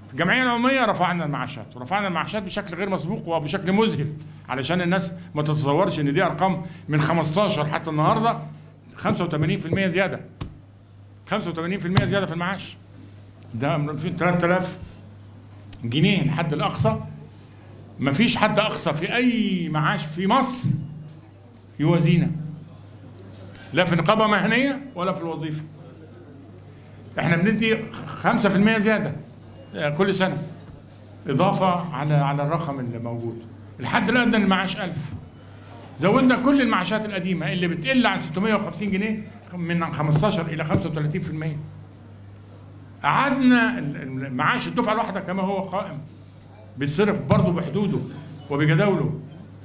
الجمعيه العموميه رفعنا المعاشات ورفعنا المعاشات بشكل غير مسبوق وبشكل مذهل علشان الناس ما تتصورش ان دي ارقام من 15 حتى النهارده 85% زياده 85% زياده في المعاش ده من في 3000 جنيه الحد الاقصى ما فيش حد اقصى في اي معاش في مصر يوازينا لا في نقابه مهنيه ولا في الوظيفه احنا بندي 5% زياده كل سنه اضافه على على الرقم اللي موجود الحد الادنى للمعاش 1000 زودنا كل المعاشات القديمه اللي بتقل عن 650 جنيه من 15 الى 35% قعدنا المعاش الدفعه الواحده كما هو قائم بيتصرف برضه بحدوده وبجداوله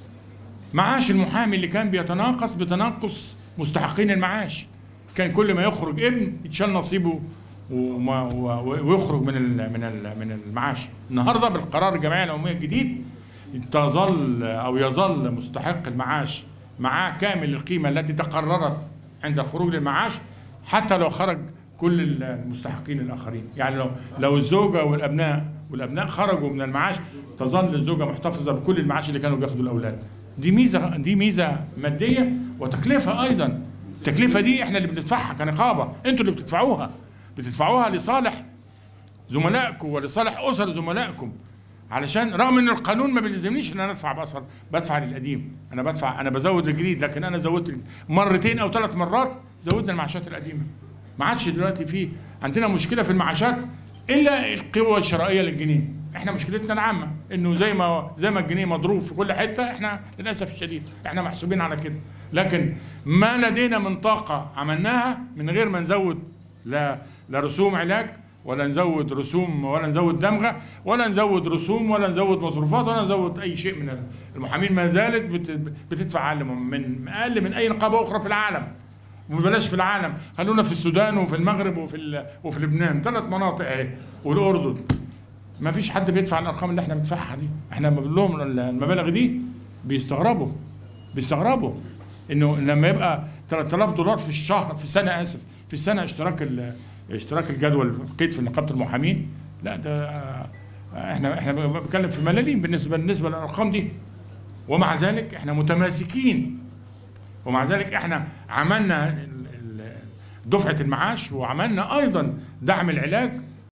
معاش المحامي اللي كان بيتناقص بتناقص مستحقين المعاش كان كل ما يخرج ابن يتشال نصيبه وما ويخرج من من من المعاش النهارده بالقرار الجمعيه العموميه الجديد تظل او يظل مستحق المعاش معاه كامل القيمه التي تقررت عند الخروج للمعاش حتى لو خرج كل المستحقين الاخرين يعني لو لو الزوجه والابناء والابناء خرجوا من المعاش تظل الزوجه محتفظه بكل المعاش اللي كانوا بياخدوا الاولاد دي ميزه دي ميزه ماديه وتكلفه ايضا التكلفه دي احنا اللي بندفعها كنقابه انتوا اللي بتدفعوها بتدفعوها لصالح زملائكم ولصالح اسر زملائكم علشان رغم ان القانون ما بيلزمنيش ان انا ادفع بأصل بدفع للقديم انا بدفع انا بزود الجديد لكن انا زودت مرتين او ثلاث مرات زودنا المعاشات القديمه ما عادش دلوقتي في عندنا مشكله في المعاشات الا القوه الشرائيه للجنيه احنا مشكلتنا العامه انه زي ما زي ما الجنيه مضروب في كل حته احنا للاسف الشديد احنا محسوبين على كده لكن ما لدينا من طاقه عملناها من غير ما نزود لا لا رسوم علاج ولا نزود رسوم ولا نزود دمغه ولا نزود رسوم ولا نزود مصروفات ولا نزود اي شيء من المحامين ما زالت بتدفع اقل من اقل من اي نقابه اخرى في العالم وبلاش في العالم خلونا في السودان وفي المغرب وفي وفي لبنان ثلاث مناطق اهي والاردن ما فيش حد بيدفع الارقام اللي احنا بندفعها دي احنا لما بنقول لهم المبالغ دي بيستغربوا بيستغربوا انه لما يبقى 3000 دولار في الشهر في سنه اسف في سنه اشتراك اشتراك الجدول القيد في نقابه المحامين لا ده احنا احنا بنتكلم في ملاليم بالنسبه بالنسبه للارقام دي ومع ذلك احنا متماسكين ومع ذلك احنا عملنا دفعه المعاش وعملنا ايضا دعم العلاج